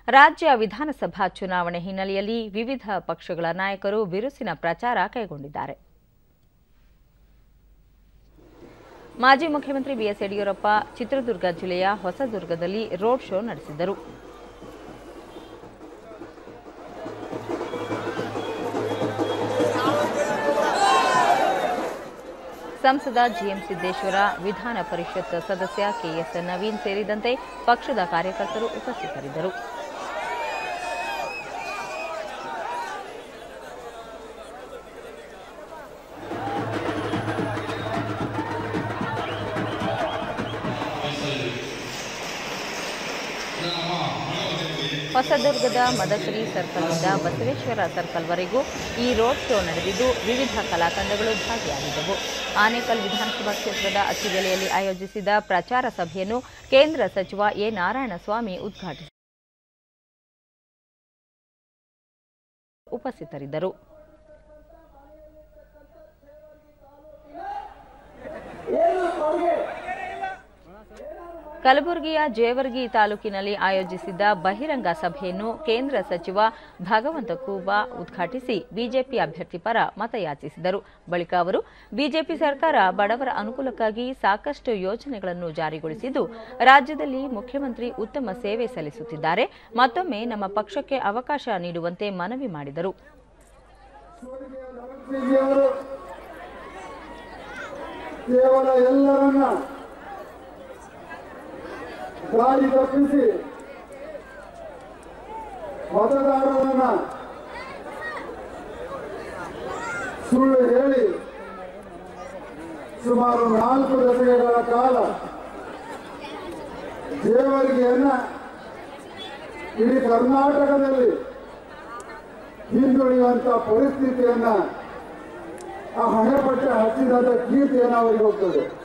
ರಾಜ್ಯ ವಿಧಾನಸಭಾ ಚುನಾವಣೆ ಹಿನ್ನೆಲೆಯಲ್ಲಿ ವಿವಿಧ ಪಕ್ಷಗಳ ನಾಯಕರು ಬಿರುಸಿನ ಪ್ರಚಾರ ಕೈಗೊಂಡಿದ್ದಾರೆ ಮಾಜಿ ಮುಖ್ಯಮಂತ್ರಿ ಬಿಎಸ್ ಯಡಿಯೂರಪ್ಪ ಚಿತ್ರದುರ್ಗ ಜಿಲ್ಲೆಯ ಹೊಸದುರ್ಗದಲ್ಲಿ ರೋಡ್ ಶೋ ನಡೆಸಿದರು ಸಂಸದ ಜಿಎಂ ಸಿದ್ದೇಶ್ವರ ವಿಧಾನ ಪರಿಷತ್ ಸದಸ್ಯ ಕೆಎಸ್ ನವೀನ್ ಸೇರಿದಂತೆ ಪಕ್ಷದ ಕಾರ್ಯಕರ್ತರು ಉಪಸ್ಥಿತರಿದ್ದರು ಹೊಸದುರ್ಗದ ಮದಕರಿ ಸರ್ಕಲ್ನಿಂದ ಬಸವೇಶ್ವರ ಸರ್ಕಲ್ವರೆಗೂ ಈ ರೋಡ್ ಶೋ ನಡೆದಿದ್ದು ವಿವಿಧ ಕಲಾತಂಡಗಳು ಭಾಗಿಯಾಗಿದ್ದವು ಆನೇಕಲ್ ವಿಧಾನಸಭಾ ಕ್ಷೇತ್ರದ ಅತ್ತಿಬೆಲೆಯಲ್ಲಿ ಆಯೋಜಿಸಿದ ಪ್ರಚಾರ ಸಭೆಯನ್ನು ಕೇಂದ್ರ ಸಚಿವ ಎ ನಾರಾಯಣಸ್ವಾಮಿ ಉದ್ಘಾಟಿಸಿದರು ಉಪಸ್ಥಿತರಿದ್ದರು ಕಲಬುರಗಿಯ ಜೇವರ್ಗಿ ತಾಲೂಕಿನಲ್ಲಿ ಆಯೋಜಿಸಿದ್ದ ಬಹಿರಂಗ ಸಭೆಯನ್ನು ಕೇಂದ್ರ ಸಚಿವ ಭಗವಂತ ಖೂಬಾ ಉದ್ಘಾಟಿಸಿ ಬಿಜೆಪಿ ಅಭ್ಯರ್ಥಿ ಪರ ಮತಯಾಚಿಸಿದರು ಬಳಿಕ ಅವರು ಬಿಜೆಪಿ ಸರ್ಕಾರ ಬಡವರ ಅನುಕೂಲಕ್ಕಾಗಿ ಸಾಕಷ್ಟು ಯೋಜನೆಗಳನ್ನು ಜಾರಿಗೊಳಿಸಿದ್ದು ರಾಜ್ಯದಲ್ಲಿ ಮುಖ್ಯಮಂತ್ರಿ ಉತ್ತಮ ಸೇವೆ ಸಲ್ಲಿಸುತ್ತಿದ್ದಾರೆ ಮತ್ತೊಮ್ಮೆ ನಮ್ಮ ಪಕ್ಷಕ್ಕೆ ಅವಕಾಶ ನೀಡುವಂತೆ ಮನವಿ ಮಾಡಿದರು ಅವರು ಕೇವಲ ಎಲ್ಲರನ್ನ ದಾರಿ ತಪ್ಪಿಸಿ ಮತದಾರರನ್ನ ಸುಳ್ಳು ಹೇಳಿ ಸುಮಾರು ನಾಲ್ಕು ದಶಕಗಳ ಕಾಲ ದೇವರಿಗೆಯನ್ನ ಇಡೀ ಕರ್ನಾಟಕದಲ್ಲಿ ಹಿಂದುಳಿಯುವಂತ ಪರಿಸ್ಥಿತಿಯನ್ನ ಆ ಹಣೆಪಟ್ಟ ಹಚ್ಚಿದಂತ ಕೀರ್ತಿಯನ್ನು ಅವರಿಗೆ ಹೋಗ್ತದೆ